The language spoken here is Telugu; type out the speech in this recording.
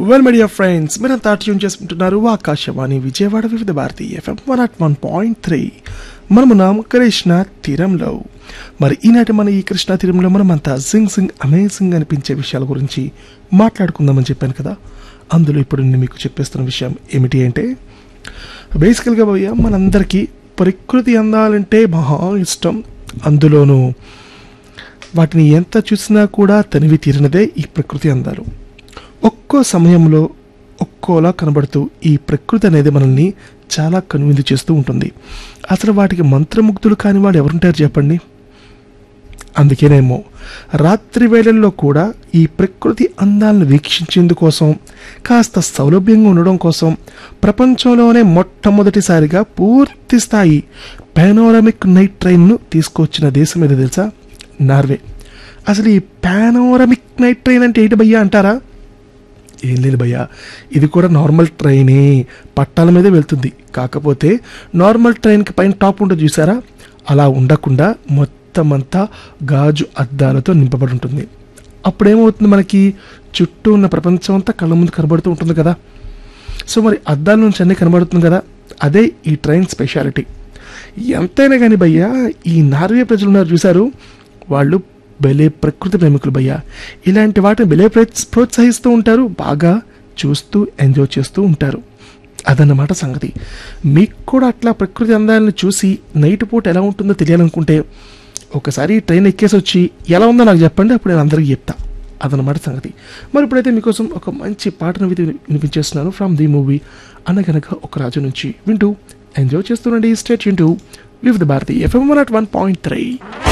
వెల్ మీడియా ఫ్రెండ్స్ మీరంతా ట్యూన్ చేసుకుంటున్నారు Akashvani Vijayawada Vividh Bharati FM one at one point three మనమున్నాం కృష్ణ తీరంలో మరి ఈనాటి మన ఈ కృష్ణ తీరంలో మనమంతా సింగ్ సింగ్ అమేజింగ్ అనిపించే విషయాల గురించి మాట్లాడుకుందామని చెప్పాను కదా అందులో ఇప్పుడు నేను మీకు చెప్పేస్తున్న విషయం ఏమిటి అంటే బేసికల్గా పోయా మనందరికీ ప్రకృతి అందాలంటే మహా ఇష్టం అందులోనూ వాటిని ఎంత చూసినా కూడా తనివి తీరినదే ఈ ప్రకృతి అందాలు ఒక్కో సమయంలో ఒక్కోలా కనబడుతూ ఈ ప్రకృతి అనేది మనల్ని చాలా కనువిందు చేస్తూ ఉంటుంది అసలు వాటికి మంత్రముగ్ధులు కాని వాడు ఎవరుంటారు చెప్పండి అందుకేనేమో రాత్రి వేళల్లో కూడా ఈ ప్రకృతి అందాలను వీక్షించేందుకోసం కాస్త సౌలభ్యంగా ఉండడం కోసం ప్రపంచంలోనే మొట్టమొదటిసారిగా పూర్తి స్థాయి పానోరమిక్ నైట్ ట్రైన్ను తీసుకొచ్చిన దేశం ఏదో తెలుసా నార్వే అసలు ఈ పానోరమిక్ నైట్ ట్రైన్ అంటే ఏంటి భయ్యా అంటారా ఏం లేదు భయ్యా ఇది కూడా నార్మల్ ట్రైనే పట్టాల మీదే వెళ్తుంది కాకపోతే నార్మల్ ట్రైన్కి పైన టాప్ ఉంటుంది చూసారా అలా ఉండకుండా మొత్తం అంతా గాజు అద్దాలతో నింపబడి ఉంటుంది అప్పుడేమవుతుంది మనకి చుట్టూ ఉన్న ప్రపంచం అంతా కళ్ళ ముందు కనబడుతూ ఉంటుంది కదా సో మరి అద్దాల నుంచి అన్నీ కనబడుతుంది కదా అదే ఈ ట్రైన్ స్పెషాలిటీ ఎంతైనా కానీ భయ్యా ఈ నార్వే ప్రజలు ఉన్నారు చూశారు వాళ్ళు భలే ప్రకృతి ప్రేమికులు భయ్యా ఇలాంటి వాటిని భలే ప్రోత్స- ప్రోత్సహిస్తూ ఉంటారు బాగా చూస్తూ ఎంజాయ్ చేస్తూ ఉంటారు అదన్నమాట సంగతి మీకు కూడా అట్లా ప్రకృతి అందాలను చూసి నైట్ పూట ఎలా ఉంటుందో తెలియాలనుకుంటే ఒకసారి ఈ ట్రైన్ ఎక్కేసి వచ్చి ఎలా ఉందో నాకు చెప్పండి అప్పుడు నేను అందరికీ చెప్తా అదనమాట సంగతి మరి ఇప్పుడైతే మీకోసం ఒక మంచి పాటను విధి వినిపించేస్తున్నాను ఫ్రమ్ ది మూవీ అనగనగా ఒక రాజు నుంచి వింటూ ఎంజాయ్ చేస్తుండండి స్టేట్ వింటూ Vividh Bharati FM one at one point three